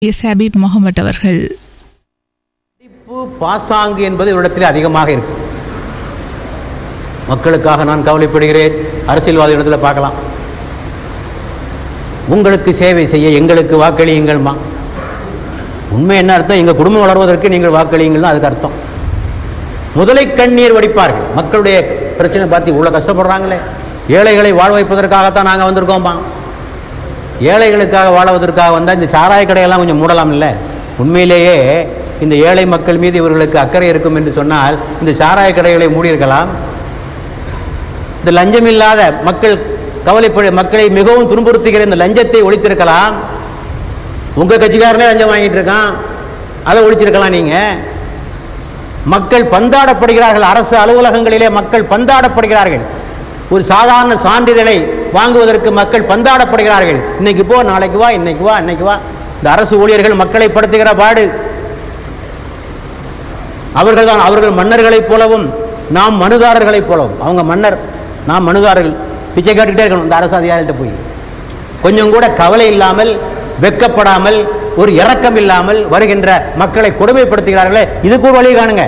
S ஹபீப் முகமது அவர்கள் நடிப்பு பாசாங்கு என்பது இவரிடத்தில் அதிகமாக இருக்கு மக்களுக்காக நான் கவலைப்படுகிறேன் அரசியல்வாதிகளிடத்தில் பார்க்கலாம் உங்களுக்கு சேவை செய்ய எங்களுக்கு வாக்களியுங்கள்மா உண்மை என்ன அர்த்தம் எங்கள் குடும்பம் வளர்வதற்கு நீங்கள் வாக்களியுங்கள் தான் அதுக்கு அர்த்தம் முதலை கண்ணீர் வடிப்பார்கள் மக்களுடைய பிரச்சனை பார்த்து இவ்வளோ கஷ்டப்படுறாங்களே ஏழைகளை வாழ வைப்பதற்காகத்தான் நாங்கள் வந்திருக்கோம்ப்பா ஏழைகளுக்காக வாழுவதற்காக வந்தால் இந்த சாராய கடையெல்லாம் கொஞ்சம் மூடலாம் இல்லை உண்மையிலேயே இந்த ஏழை மக்கள் மீது இவர்களுக்கு அக்கறை இருக்கும் என்று சொன்னால் இந்த சாராய கடைகளை மூடியிருக்கலாம் இந்த லஞ்சம் இல்லாத மக்கள் கவலைப்பட மக்களை மிகவும் துன்புறுத்துகிற இந்த லஞ்சத்தை ஒழித்திருக்கலாம் உங்கள் கட்சிக்காரனே லஞ்சம் வாங்கிட்டு இருக்கான் அதை ஒழிச்சிருக்கலாம் நீங்கள் மக்கள் பந்தாடப்படுகிறார்கள் அரசு அலுவலகங்களிலே மக்கள் பந்தாடப்படுகிறார்கள் ஒரு சாதாரண சான்றிதழை வாங்குவதற்கு மக்கள் பந்தாடப்படுகிறார்கள் இன்னைக்கு போ நாளைக்கு வா இன்னைக்கு வா இன்னைக்கு வா இந்த அரசு ஊழியர்கள் மக்களை படுத்துகிற பாடு அவர்கள் தான் அவர்கள் மன்னர்களைப் போலவும் நாம் மனுதாரர்களைப் போலவும் அவங்க மன்னர் நாம் மனுதாரர்கள் பிச்சை கேட்டுக்கிட்டே இருக்கணும் இந்த அரசு அதிகாரிகிட்ட போய் கொஞ்சம் கூட கவலை இல்லாமல் வெக்கப்படாமல் ஒரு இரக்கம் இல்லாமல் வருகின்ற மக்களை கொடுமைப்படுத்துகிறார்களே இதுக்கு ஒரு வழி காணுங்க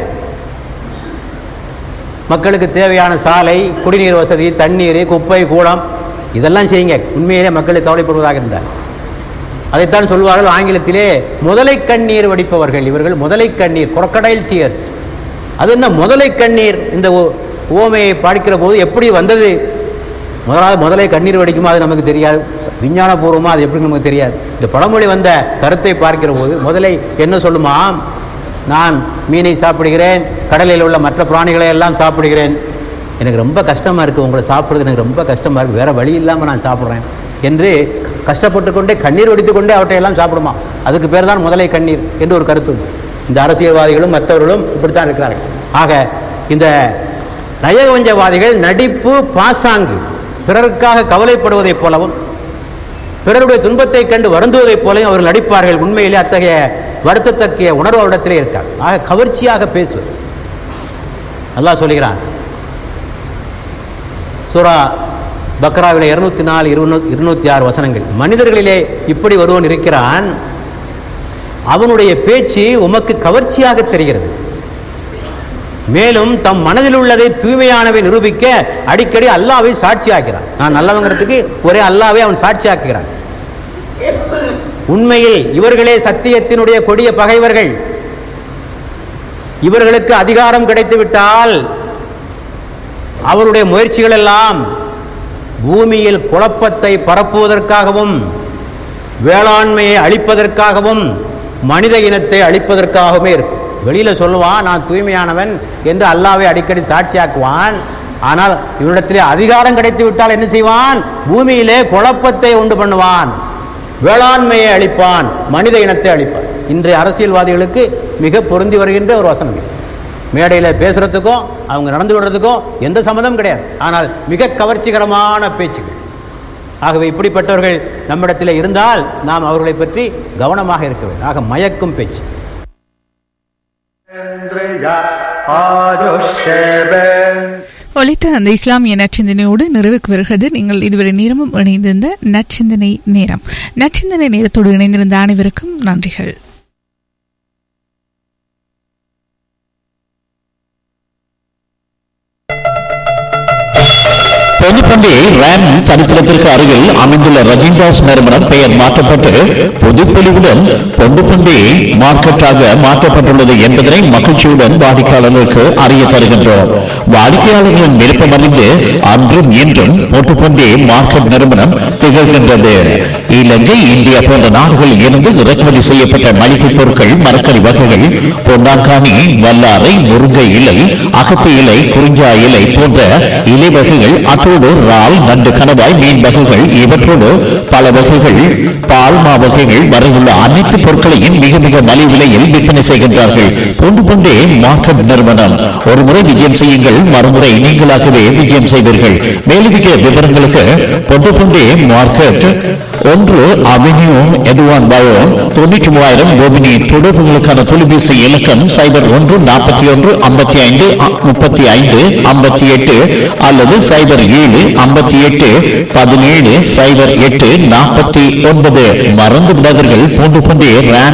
மக்களுக்கு தேவையான சாலை குடிநீர் வசதி தண்ணீர் குப்பை கூடம் இதெல்லாம் செய்யுங்க உண்மையிலே மக்களுக்கு கவலைப்படுவதாக இருந்தார் அதைத்தான் சொல்வார்கள் ஆங்கிலத்திலே முதலை கண்ணீர் வடிப்பவர்கள் இவர்கள் முதலை கண்ணீர் crocodile tears அது என்ன முதலை கண்ணீர் இந்த ஓ- ஓமையை பார்க்கிற போது எப்படி வந்தது முதலாவது முதலை கண்ணீர் வடிக்குமா அது நமக்கு தெரியாது விஞ்ஞானபூர்வமாக அது எப்படி நமக்கு தெரியாது இந்த பழமொழி வந்த கருத்தை பார்க்கிற போது முதலை என்ன சொல்லுமா நான் மீனை சாப்பிடுகிறேன் கடலில் உள்ள மற்ற பிராணிகளை எல்லாம் சாப்பிடுகிறேன் எனக்கு ரொம்ப கஷ்டமாக இருக்குது உங்களை சாப்பிட்றது எனக்கு ரொம்ப கஷ்டமாக இருக்குது வேறு வழி இல்லாமல் நான் சாப்பிட்றேன் என்று கஷ்டப்பட்டு கொண்டே கண்ணீர் வடித்து கொண்டே அவற்றை எல்லாம் சாப்பிடுமா அதுக்கு பேர் தான் முதலை கண்ணீர் என்று ஒரு கருத்து உண்டு. இந்த அரசியல்வாதிகளும் மற்றவர்களும் இப்படித்தான் இருக்கிறார்கள் ஆக இந்த நயவஞ்சவாதிகள் நடிப்பு பாசாங்கு பிறருக்காக கவலைப்படுவதைப் போலவும் பிறருடைய துன்பத்தைக் கண்டு வருந்துவதைப் போலவும் அவர்கள் நடிப்பார்கள் உண்மையிலே அத்தகைய வருத்தத்தக்கிய உணர்வு அவரிடத்திலே இருக்கார் ஆக கவர்ச்சியாக பேசுவது அல்லாஹ் சொல்லுகிறான் சூரா பக்ராவிலே இருநூத்தி நாலு இருநூ- இருநூத்தி ஆறு வசனங்கள் மனிதர்களிலே இப்படி ஒருவன் இருக்கிறான் அவனுடைய பேச்சு உமக்கு கவர்ச்சியாக தெரிகிறது மேலும் தம் மனதில் உள்ளதை தூய்மையானவை நிரூபிக்க அடிக்கடி அல்லாவை சாட்சியாக்கிறான் நான் நல்லவங்கிறதுக்கு ஒரே அல்லாவை அவன் சாட்சியாக்குகிறான் உண்மையில் இவர்களே சத்தியத்தினுடைய கொடிய பகைவர்கள் இவர்களுக்கு அதிகாரம் கிடைத்துவிட்டால் அவருடைய முயற்சிகள் எல்லாம் பூமியில் குழப்பத்தை பரப்புவதற்காகவும் வேளாண்மையை அழிப்பதற்காகவும் மனித இனத்தை அழிப்பதற்காகவுமே இருக்கும் வெளியில சொல்லுவான் நான் தூய்மையானவன் என்று அல்லாவை அடிக்கடி சாட்சியாக்குவான் ஆனால் இவரிடத்திலே அதிகாரம் கிடைத்து விட்டால் என்ன செய்வான் பூமியிலே குழப்பத்தை உண்டு பண்ணுவான் வேளாண்மையை அழிப்பான் மனித இனத்தை அழிப்பான் இன்றைய அரசியல்வாதிகளுக்கு மிக பொருந்தி வருகின்ற ஒரு வசனம் இது. மேடையில் பேசுறதுக்கும் அவங்க நடந்து கொள்றதுக்கும் எந்த சம்மதம் கிடையாது ஆனால் மிக கவர்ச்சிகரமான பேச்சுகள் ஆகவே இப்படிப்பட்டவர்கள் நம்மிடத்தில் இருந்தால் நாம் அவர்களை பற்றி கவனமாக இருக்க வேண்டும் ஆக மயக்கும் பேச்சு ஒலித்த அந்த இஸ்லாமிய நற்சிந்தனையோடு நிறைவுக்கு வருகிறது நீங்கள் இதுவரை நேரமும் இணைந்திருந்த நற்சிந்தனை நேரம் நற்சிந்தனை நேரத்தோடு இணைந்திருந்த அனைவருக்கும் நன்றிகள் பொதுப்பண்டி ரேம் தனிப்பிடத்திற்கு அருகில் அமைந்துள்ள ரஜின்தாஸ் நிறுவனம் பெயர் மாற்றப்பட்டு பொதுப்பொலிவுடன் பொண்டுப்பண்டி மார்க்கெட்டாக மாற்றப்பட்டுள்ளது என்பதனை மகிழ்ச்சியுடன் வாடிக்கையாளர்களுக்கு அறிய தருகின்றோம் வாடிக்கையாளர்களின் விருப்பம் அறிந்து அன்றும் இன்றும் பொட்டுப்பண்டி மார்க்கெட் நிறுவனம் திகழ்கின்றது இலங்கை இந்தியா போன்ற நாடுகளில் இருந்து இறக்குமதி செய்யப்பட்ட மளிகை பொருட்கள் மரக்கறி வகைகள் பொன்னாங்கானி வல்லாரை முருங்கை இலை அகத்தி இலை குறிஞ்சா இலை போன்ற இலை வகைகள் அத்தோடு இறால் நண்டு கணவாய் மீன் வகைகள் இவற்றோடு பல வகைகள் பால் மா வகைகள் வரையுள்ள அனைத்து பொருட்களையும் மிக மிக மலிவு விலையில் விற்பனை செய்கின்றார்கள் பொண்டு பொண்டே மார்க்கெட் நிறுவனம் ஒரு முறை விஜயம் செய்யுங்கள் மறுமுறை நீங்களாகவே விஜயம் செய்வீர்கள் மேலதிக விவரங்களுக்கு பொண்டு பொண்டே மார்க்கெட் ஒன்று அவென்யூ எதுவான் பயோ தொண்ணூற்றி மூவாயிரம் கோபினி தொடர்புகளுக்கான தொலைபேசி இலக்கம் சைபர் ஒன்று நாற்பத்தி ஒன்று ஐம்பத்தி ஐந்து முப்பத்தி ஐந்து ஐம்பத்தி எட்டு அல்லது சைபர் ஏழு ஏழு ஐம்பத்தி எட்டு பதினேழு சைபர் எட்டு நாற்பத்தி ஒன்பது மறந்து விடாதீர்கள் பூண்டு பண்டி ரேம்